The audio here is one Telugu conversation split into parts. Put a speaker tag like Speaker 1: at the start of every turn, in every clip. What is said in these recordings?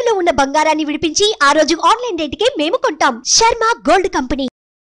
Speaker 1: తాకట్టులో ఉన్న బంగారాన్ని విడిపించి ఆ రోజు ఆన్లైన్ రేటుకే మేము కొంటాం శర్మ గోల్డ్ కంపెనీ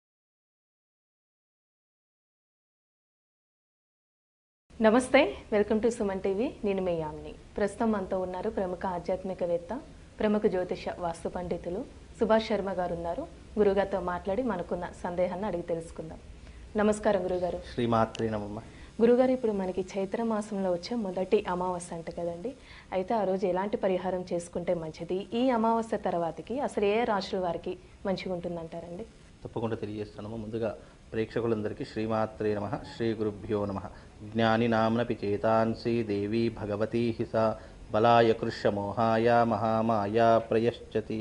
Speaker 2: నమస్తే వెల్కమ్ టు సుమన్ టీవీ నేను మీ యామిని ప్రస్తుతం మనతో ఉన్నారు ప్రముఖ ఆధ్యాత్మికవేత్త ప్రముఖ జ్యోతిష వాస్తు పండితులు సుభాష్ శర్మ గారు ఉన్నారు గురుగారితో మాట్లాడి మనకున్న సందేహాన్ని అడిగి తెలుసుకుందాం నమస్కారం గురుగారు
Speaker 3: శ్రీమాత్రి నమమ్మ
Speaker 2: గురుగారు ఇప్పుడు మనకి చైత్ర మాసంలో వచ్చే మొదటి అమావాస్య అంట కదండి అయితే ఆ రోజు ఎలాంటి పరిహారం చేసుకుంటే మంచిది ఈ అమావాస్య తర్వాతకి అసలు ఏ రాశుల వారికి మంచిగా ఉంటుందంటారండి
Speaker 3: తప్పకుండా తెలియజేస్తున్నాము ముందుగా ప్రేక్షకులందరికీ శ్రీమాత్రే నమ శ్రీ గురుభ్యో నమ జ్ఞాని నామ్నపి చేతాంసి దేవి భగవతీ హిస బలాయ కృష్యమోహాయ మహామాయ ప్రయశ్చతి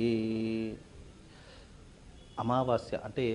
Speaker 3: అమావాస్య అంటే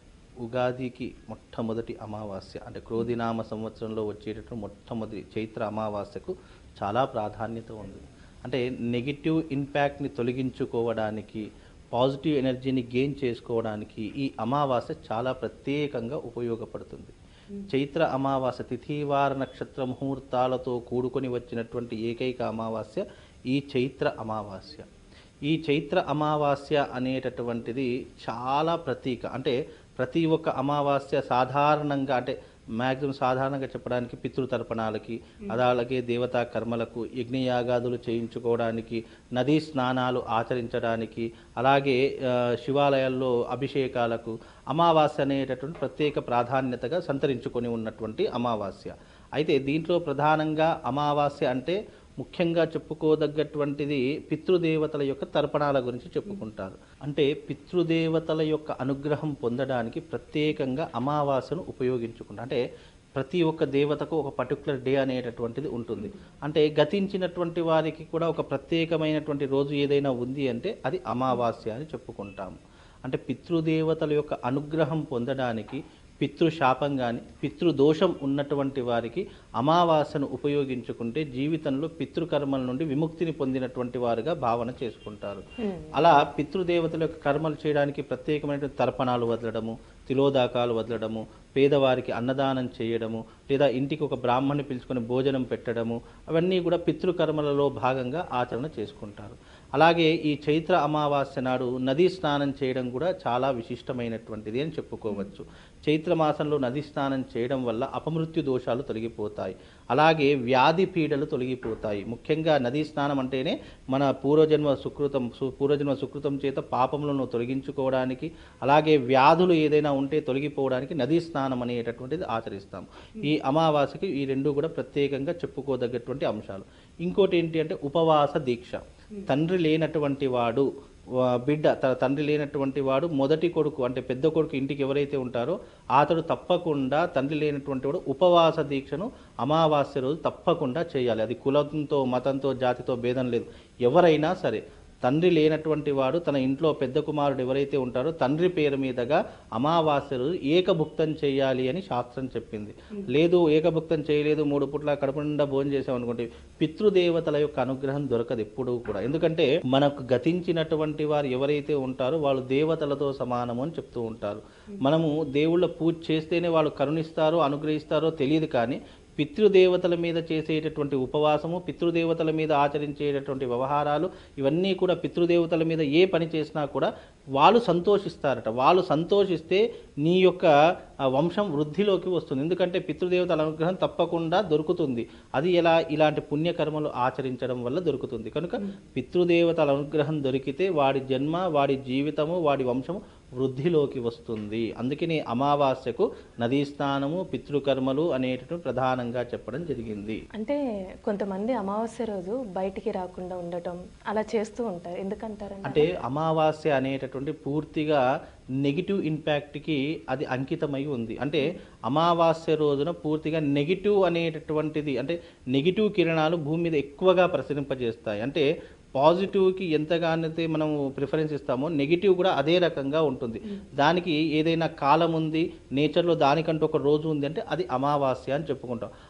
Speaker 3: ఉగాదికి మొట్టమొదటి అమావాస్య అంటే క్రోధినామ సంవత్సరంలో వచ్చేటటువంటి మొట్టమొదటి చైత్ర అమావాస్యకు చాలా ప్రాధాన్యత ఉంది అంటే నెగిటివ్ ఇంపాక్ట్ని తొలగించుకోవడానికి పాజిటివ్ ఎనర్జీని గెయిన్ చేసుకోవడానికి ఈ అమావాస్య చాలా ప్రత్యేకంగా ఉపయోగపడుతుంది చైత్ర అమావాస్య తిథివార నక్షత్ర ముహూర్తాలతో కూడుకొని వచ్చినటువంటి ఏకైక అమావాస్య ఈ చైత్ర అమావాస్య ఈ చైత్ర అమావాస్య అనేటటువంటిది చాలా ప్రతీక అంటే ప్రతి ఒక్క అమావాస్య సాధారణంగా అంటే మ్యాక్సిమం సాధారణంగా చెప్పడానికి పితృతర్పణాలకి అలాగే దేవతా కర్మలకు యజ్ఞయాగాదులు చేయించుకోవడానికి నదీ స్నానాలు ఆచరించడానికి అలాగే ఆ, శివాలయాల్లో అభిషేకాలకు అమావాస్య అనేటటువంటి ప్రత్యేక ప్రాధాన్యతగా సంతరించుకొని ఉన్నటువంటి అమావాస్య అయితే దీంట్లో ప్రధానంగా అమావాస్య అంటే ముఖ్యంగా చెప్పుకోదగ్గటువంటిది పితృదేవతల యొక్క తర్పణాల గురించి చెప్పుకుంటారు అంటే పితృదేవతల యొక్క అనుగ్రహం పొందడానికి ప్రత్యేకంగా అమావాస్యను ఉపయోగించుకుంటారు అంటే ప్రతి ఒక్క దేవతకు ఒక పర్టికులర్ డే అనేటటువంటిది ఉంటుంది అంటే గతించినటువంటి వారికి కూడా ఒక ప్రత్యేకమైనటువంటి రోజు ఏదైనా ఉంది అంటే అది అమావాస్య అని చెప్పుకుంటాము అంటే పితృదేవతల యొక్క అనుగ్రహం పొందడానికి పితృశాపం కానీ పితృదోషం ఉన్నటువంటి వారికి అమావాస్యను ఉపయోగించుకుంటే జీవితంలో పితృకర్మల నుండి విముక్తిని పొందినటువంటి వారుగా భావన చేసుకుంటారు అలా పితృదేవతల యొక్క కర్మలు చేయడానికి ప్రత్యేకమైనటువంటి తర్పణాలు వదలడము తిలోదాకాలు వదలడము పేదవారికి అన్నదానం చేయడము లేదా ఇంటికి ఒక బ్రాహ్మణ్ణి పిలుచుకొని భోజనం పెట్టడము అవన్నీ కూడా పితృకర్మలలో భాగంగా ఆచరణ చేసుకుంటారు అలాగే ఈ చైత్ర అమావాస్య నాడు నదీ స్నానం చేయడం కూడా చాలా విశిష్టమైనటువంటిది అని చెప్పుకోవచ్చు చైత్ర మాసంలో నది స్నానం చేయడం వల్ల అపమృత్యు దోషాలు తొలగిపోతాయి అలాగే వ్యాధి పీడలు తొలగిపోతాయి ముఖ్యంగా నదీ స్నానం అంటేనే మన పూర్వజన్మ సుకృతం సు- పూర్వజన్మ సుకృతం చేత పాపములను తొలగించుకోవడానికి అలాగే వ్యాధులు ఏదైనా ఉంటే తొలగిపోవడానికి నదీ స్నానం అనేటటువంటిది ఆచరిస్తాం ఈ అమావాస్యకి ఈ రెండు కూడా ప్రత్యేకంగా చెప్పుకోదగ్గటువంటి అంశాలు ఇంకోటి ఏంటి అంటే ఉపవాస దీక్ష తండ్రి లేనటువంటి వాడు వా- బిడ్డ తన తండ్రి లేనటువంటి వాడు మొదటి కొడుకు అంటే పెద్ద కొడుకు ఇంటికి ఎవరైతే ఉంటారో అతడు తప్పకుండా తండ్రి లేనటువంటి వాడు ఉపవాస దీక్షను అమావాస్య రోజు తప్పకుండా చేయాలి అది కులంతో మతంతో జాతితో భేదం లేదు ఎవరైనా సరే తండ్రి లేనటువంటి వాడు తన ఇంట్లో పెద్ద కుమారుడు ఎవరైతే ఉంటారో తండ్రి పేరు మీదుగా అమావాస్య రోజు ఏకభుక్తం చేయాలి అని శాస్త్రం చెప్పింది లేదు ఏకభుక్తం చేయలేదు మూడు పుట్ల కడుపు నిండా భోజనం చేసాం అనుకోండి పితృదేవతల యొక్క అనుగ్రహం దొరకదు ఎప్పుడూ కూడా ఎందుకంటే మనకు గతించినటువంటి వారు ఎవరైతే ఉంటారో వాళ్ళు దేవతలతో సమానము అని చెప్తూ ఉంటారు మనము దేవుళ్ళ పూజ చేస్తేనే వాళ్ళు కరుణిస్తారో అనుగ్రహిస్తారో తెలియదు కానీ పితృదేవతల మీద చేసేటటువంటి ఉపవాసము పితృదేవతల మీద ఆచరించేటటువంటి వ్యవహారాలు ఇవన్నీ కూడా పితృదేవతల మీద ఏ పని చేసినా కూడా వాళ్ళు సంతోషిస్తారట వాళ్ళు సంతోషిస్తే నీ యొక్క ఆ, వంశం వృద్ధిలోకి వస్తుంది ఎందుకంటే పితృదేవతల అనుగ్రహం తప్పకుండా దొరుకుతుంది అది ఎలా ఇలాంటి పుణ్యకర్మలు ఆచరించడం వల్ల దొరుకుతుంది కనుక పితృదేవతల అనుగ్రహం దొరికితే వాడి జన్మ వాడి జీవితము వాడి వంశము వృద్ధిలోకి వస్తుంది అందుకని అమావాస్యకు నదీ స్నానము పితృకర్మలు అనేటటువంటి ప్రధానంగా చెప్పడం జరిగింది
Speaker 2: అంటే కొంతమంది అమావాస్య రోజు బయటికి రాకుండా ఉండటం అలా చేస్తూ ఉంటారు ఎందుకంటారండి
Speaker 3: అంటే అమావాస్య అనేటటువంటి పూర్తిగా నెగిటివ్ ఇంపాక్ట్కి అది అంకితమై ఉంది అంటే అమావాస్య రోజున పూర్తిగా నెగిటివ్ అనేటటువంటిది అంటే నెగిటివ్ కిరణాలు భూమి మీద ఎక్కువగా ప్రసరింపజేస్తాయి అంటే పాజిటివ్కి ఎంతగానైతే మనం ప్రిఫరెన్స్ ఇస్తామో నెగిటివ్ కూడా అదే రకంగా ఉంటుంది దానికి ఏదైనా కాలం ఉంది నేచర్లో దానికంటూ ఒక రోజు ఉంది అంటే అది అమావాస్య అని చెప్పుకుంటాం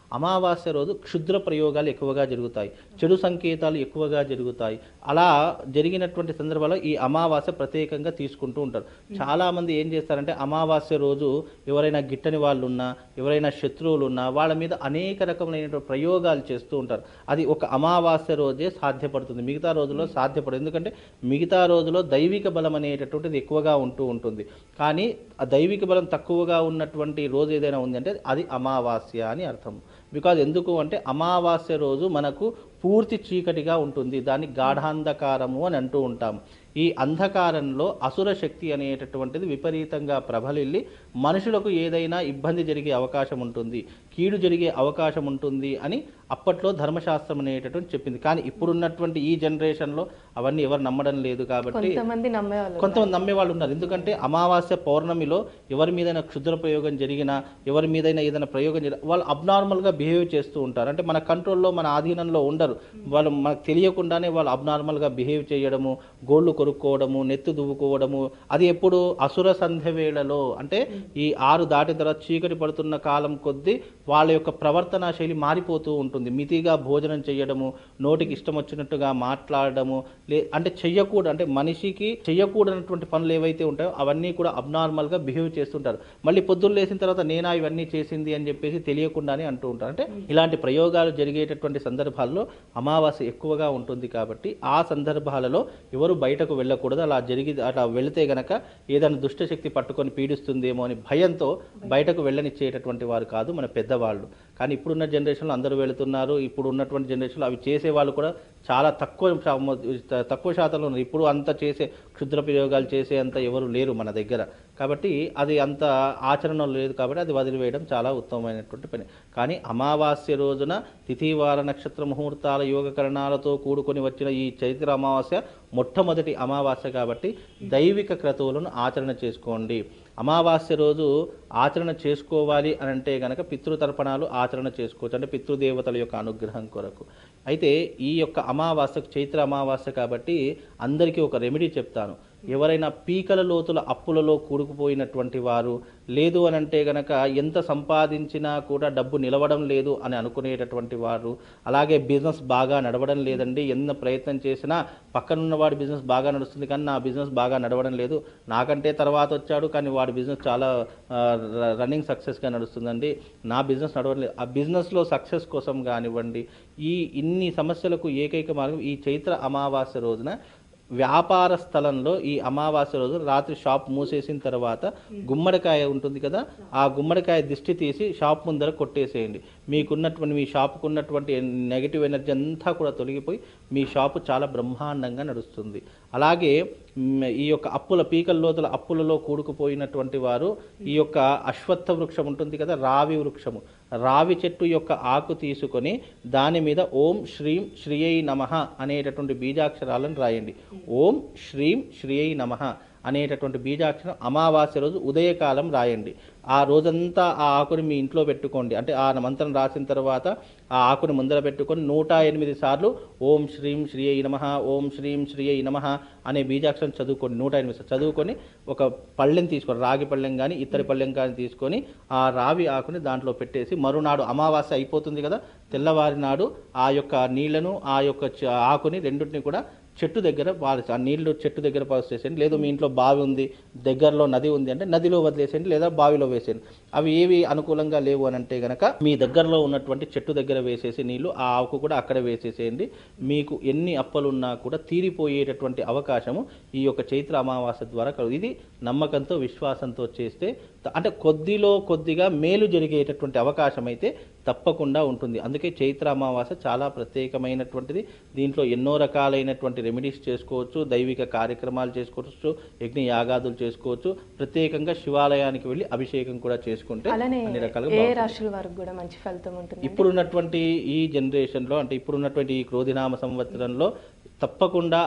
Speaker 3: అమావాస్య రోజు క్షుద్ర ప్రయోగాలు ఎక్కువగా జరుగుతాయి చెడు సంకేతాలు ఎక్కువగా జరుగుతాయి అలా జరిగినటువంటి సందర్భాల్లో ఈ అమావాస్య ప్రత్యేకంగా తీసుకుంటూ ఉంటారు చాలా మంది ఏం చేస్తారంటే అమావాస్య రోజు ఎవరైనా గిట్టని వాళ్ళు ఉన్నా ఎవరైనా శత్రువులు ఉన్నా వాళ్ళ మీద అనేక రకమైనటువంటి ప్రయోగాలు చేస్తూ ఉంటారు అది ఒక అమావాస్య రోజే సాధ్యపడుతుంది మిగతా రోజుల్లో సాధ్యపడదు ఎందుకంటే మిగతా రోజులో దైవిక బలం అనేటటువంటిది ఎక్కువగా ఉంటూ ఉంటుంది కానీ ఆ దైవిక బలం తక్కువగా ఉన్నటువంటి రోజు ఏదైనా ఉంది అంటే అది అమావాస్య అని అర్థం బికాజ్ ఎందుకు అంటే అమావాస్య రోజు మనకు పూర్తి చీకటిగా ఉంటుంది దాన్ని గాఢాంధకారము అని అంటూ ఉంటాం ఈ అంధకారంలో అసుర శక్తి అనేటటువంటిది విపరీతంగా ప్రబలిల్లి మనుషులకు ఏదైనా ఇబ్బంది జరిగే అవకాశం ఉంటుంది కీడు జరిగే అవకాశం ఉంటుంది అని అప్పట్లో ధర్మశాస్త్రం అనేటటువంటి చెప్పింది కానీ ఇప్పుడున్నటువంటి ఈ జనరేషన్లో అవన్నీ ఎవరు నమ్మడం లేదు కాబట్టి
Speaker 2: కొంతమంది నమ్మేవాళ్ళు
Speaker 3: కొంతమంది నమ్మే వాళ్ళు ఉన్నారు ఎందుకంటే అమావాస్య పౌర్ణమిలో ఎవరి మీదైనా క్షుద్ర ప్రయోగం జరిగినా ఎవరి మీదైనా ఏదైనా ప్రయోగం జరిగినా వాళ్ళు అబ్నార్మల్గా బిహేవ్ చేస్తూ ఉంటారు అంటే మన కంట్రోల్లో మన ఆధీనంలో ఉండరు వాళ్ళు మనకు తెలియకుండానే వాళ్ళు అబ్నార్మల్గా బిహేవ్ చేయడము గోళ్ళు కొరుక్కోవడము నెత్తి దువ్వుకోవడము అది ఎప్పుడు అసుర సంధ్య వేళలో అంటే ఈ ఆరు దాటిన తర్వాత చీకటి పడుతున్న కాలం కొద్దీ వాళ్ళ యొక్క ప్రవర్తన శైలి మారిపోతూ ఉంటుంది మితిగా భోజనం చేయడము నోటికి ఇష్టం వచ్చినట్టుగా మాట్లాడడము లే అంటే చెయ్యకూడదు అంటే మనిషికి చెయ్యకూడనటువంటి పనులు ఏవైతే ఉంటాయో అవన్నీ కూడా అబ్నార్మల్గా బిహేవ్ చేస్తుంటారు మళ్ళీ పొద్దున్న లేచిన తర్వాత నేనా ఇవన్నీ చేసింది అని చెప్పేసి తెలియకుండానే అంటూ ఉంటారు అంటే ఇలాంటి ప్రయోగాలు జరిగేటటువంటి సందర్భాల్లో అమావాస్య ఎక్కువగా ఉంటుంది కాబట్టి ఆ సందర్భాలలో ఎవరు బయటకు వెళ్ళకూడదు అలా జరిగి అలా వెళితే గనక ఏదైనా దుష్టశక్తి పట్టుకొని పీడిస్తుందేమో అని భయంతో బయటకు వెళ్ళనిచ్చేటటువంటి వారు కాదు మన పెద్దవాళ్ళు కానీ ఇప్పుడున్న జనరేషన్లో అందరూ వెళుతున్నారు ఇప్పుడు ఉన్నటువంటి జనరేషన్లో అవి చేసే వాళ్ళు కూడా చాలా తక్కువ శా- తక్కువ శాతంలో ఉన్నారు ఇప్పుడు అంత చేసే క్షుద్ర ప్రయోగాలు చేసే అంత ఎవరు లేరు మన దగ్గర కాబట్టి అది అంత ఆచరణలో లేదు కాబట్టి అది వదిలివేయడం చాలా ఉత్తమమైనటువంటి పని కానీ అమావాస్య రోజున తిథివార నక్షత్ర ముహూర్తాల యోగకరణాలతో కూడుకొని వచ్చిన ఈ చైత్ర అమావాస్య మొట్టమొదటి అమావాస్య కాబట్టి దైవిక క్రతువులను ఆచరణ చేసుకోండి అమావాస్య రోజు ఆచరణ చేసుకోవాలి అని అంటే గనక పితృతర్పణాలు ఆచరణ చేసుకోవచ్చు అంటే పితృదేవతల యొక్క అనుగ్రహం కొరకు అయితే ఈ యొక్క అమావాస్యకు చైత్ర అమావాస్య కాబట్టి అందరికీ ఒక రెమెడీ చెప్తాను ఎవరైనా పీకల లోతుల అప్పులలో కూడుకుపోయినటువంటి వారు లేదు అని అంటే గనక ఎంత సంపాదించినా కూడా డబ్బు నిలవడం లేదు అని అనుకునేటటువంటి వారు అలాగే బిజినెస్ బాగా నడవడం లేదండి ఎంత ప్రయత్నం చేసినా పక్కనున్న వాడి బిజినెస్ బాగా నడుస్తుంది కానీ నా బిజినెస్ బాగా నడవడం లేదు నాకంటే తర్వాత వచ్చాడు కానీ వాడి బిజినెస్ చాలా ఆ, ర- రన్నింగ్ సక్సెస్గా నడుస్తుందండి నా బిజినెస్ నడవడం లేదు ఆ బిజినెస్లో సక్సెస్ కోసం కానివ్వండి ఈ ఇన్ని సమస్యలకు ఏకైక మార్గం ఈ చైత్ర అమావాస్య రోజున వ్యాపార స్థలంలో ఈ అమావాస్య రోజు రాత్రి షాప్ మూసేసిన తర్వాత గుమ్మడికాయ ఉంటుంది కదా ఆ గుమ్మడికాయ దిష్టి తీసి షాప్ ముందర కొట్టేసేయండి మీకున్నటువంటి మీ షాప్కు ఉన్నటువంటి నెగిటివ్ ఎనర్జీ అంతా కూడా తొలగిపోయి మీ షాపు చాలా బ్రహ్మాండంగా నడుస్తుంది అలాగే మ్, ఈ యొక్క అప్పుల పీకల లోతుల అప్పులలో కూడుకుపోయినటువంటి వారు ఈ యొక్క అశ్వత్థ వృక్షం ఉంటుంది కదా రావి వృక్షము రావి చెట్టు యొక్క ఆకు తీసుకొని దాని మీద ఓం శ్రీం శ్రీయై నమః అనేటటువంటి బీజాక్షరాలను రాయండి ఓం శ్రీం శ్రీయై నమః అనేటటువంటి బీజాక్షరం అమావాస్య రోజు ఉదయకాలం రాయండి ఆ రోజంతా ఆ ఆకుని మీ ఇంట్లో పెట్టుకోండి అంటే ఆ మంత్రం రాసిన తర్వాత ఆ ఆకుని ముందర పెట్టుకొని నూట ఎనిమిది సార్లు ఓం శ్రీం శ్రీ అయి నమ ఓం శ్రీం శ్రీ అయి నమ అనే బీజాక్షరం చదువుకోండి నూట ఎనిమిది సార్లు చదువుకొని ఒక పళ్ళెం తీసుకొని రాగి పళ్ళెం కానీ ఇత్తడి పళ్ళెం కానీ తీసుకొని ఆ రావి ఆకుని దాంట్లో పెట్టేసి మరునాడు అమావాస్య అయిపోతుంది కదా తెల్లవారి నాడు ఆ యొక్క నీళ్లను ఆ యొక్క చ- ఆకుని రెండింటిని కూడా చెట్టు దగ్గర పారేసి ఆ నీళ్లు చెట్టు దగ్గర పారేసేయండి లేదు మీ ఇంట్లో బావి ఉంది దగ్గరలో నది ఉంది అంటే నదిలో వదిలేసేయండి లేదా బావిలో వేసేయండి అవి ఏవి అనుకూలంగా లేవు అని అంటే గనక మీ దగ్గరలో ఉన్నటువంటి చెట్టు దగ్గర వేసేసి నీళ్లు ఆ ఆకు కూడా అక్కడ వేసేసేయండి మీకు ఎన్ని అప్పలున్నా కూడా తీరిపోయేటటువంటి అవకాశము ఈ యొక్క చైత్ర అమావాస్య ద్వారా కలుగు ఇది నమ్మకంతో విశ్వాసంతో చేస్తే త- అంటే కొద్దిలో కొద్దిగా మేలు జరిగేటటువంటి అవకాశం అయితే తప్పకుండా ఉంటుంది అందుకే చైత్ర అమావాస్య చాలా ప్రత్యేకమైనటువంటిది దీంట్లో ఎన్నో రకాలైనటువంటి రెమెడీస్ చేసుకోవచ్చు దైవిక కార్యక్రమాలు చేసుకోవచ్చు యజ్ఞ యాగాదులు చేసుకోవచ్చు ప్రత్యేకంగా శివాలయానికి వెళ్ళి అభిషేకం కూడా చేసుకుంటే
Speaker 2: అలానే
Speaker 3: అన్ని రకాలుగా
Speaker 2: ఏ
Speaker 3: బాగుంటుంది.
Speaker 2: రాశుల వారికి కూడా మంచి ఫలితం ఉంటుంది
Speaker 3: ఇప్పుడున్నటువంటి ఈ జనరేషన్లో అంటే ఇప్పుడున్నటువంటి ఈ క్రోధినామ సంవత్సరంలో తప్పకుండా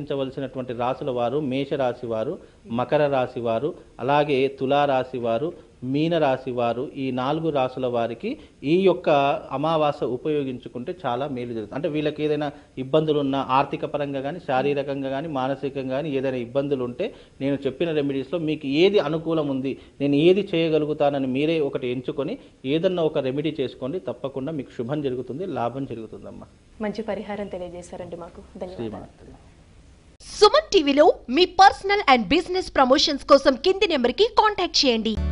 Speaker 3: ఆచరించవలసినటువంటి రాసుల వారు మేషరాశి వారు మకర రాశి వారు అలాగే తులారాశి వారు మీన రాశి వారు ఈ నాలుగు రాసుల వారికి ఈ యొక్క అమావాస్య ఉపయోగించుకుంటే చాలా మేలు జరుగుతుంది అంటే వీళ్ళకి ఏదైనా ఇబ్బందులు ఉన్నా ఆర్థిక పరంగా కానీ శారీరకంగా కానీ మానసికంగా కానీ ఏదైనా ఇబ్బందులు ఉంటే నేను చెప్పిన రెమెడీస్లో మీకు ఏది అనుకూలం ఉంది నేను ఏది చేయగలుగుతానని మీరే ఒకటి ఎంచుకొని ఏదన్నా ఒక రెమెడీ చేసుకోండి తప్పకుండా మీకు శుభం జరుగుతుంది లాభం జరుగుతుందమ్మా
Speaker 2: మంచి పరిహారం తెలియజేశారండి మాకు ధన్యవాదాలు
Speaker 3: శ్రీమాత
Speaker 1: సుమన్ టీవీలో మీ పర్సనల్ అండ్ బిజినెస్ ప్రమోషన్స్ కోసం కింది నెంబర్ కి కాంటాక్ట్ చేయండి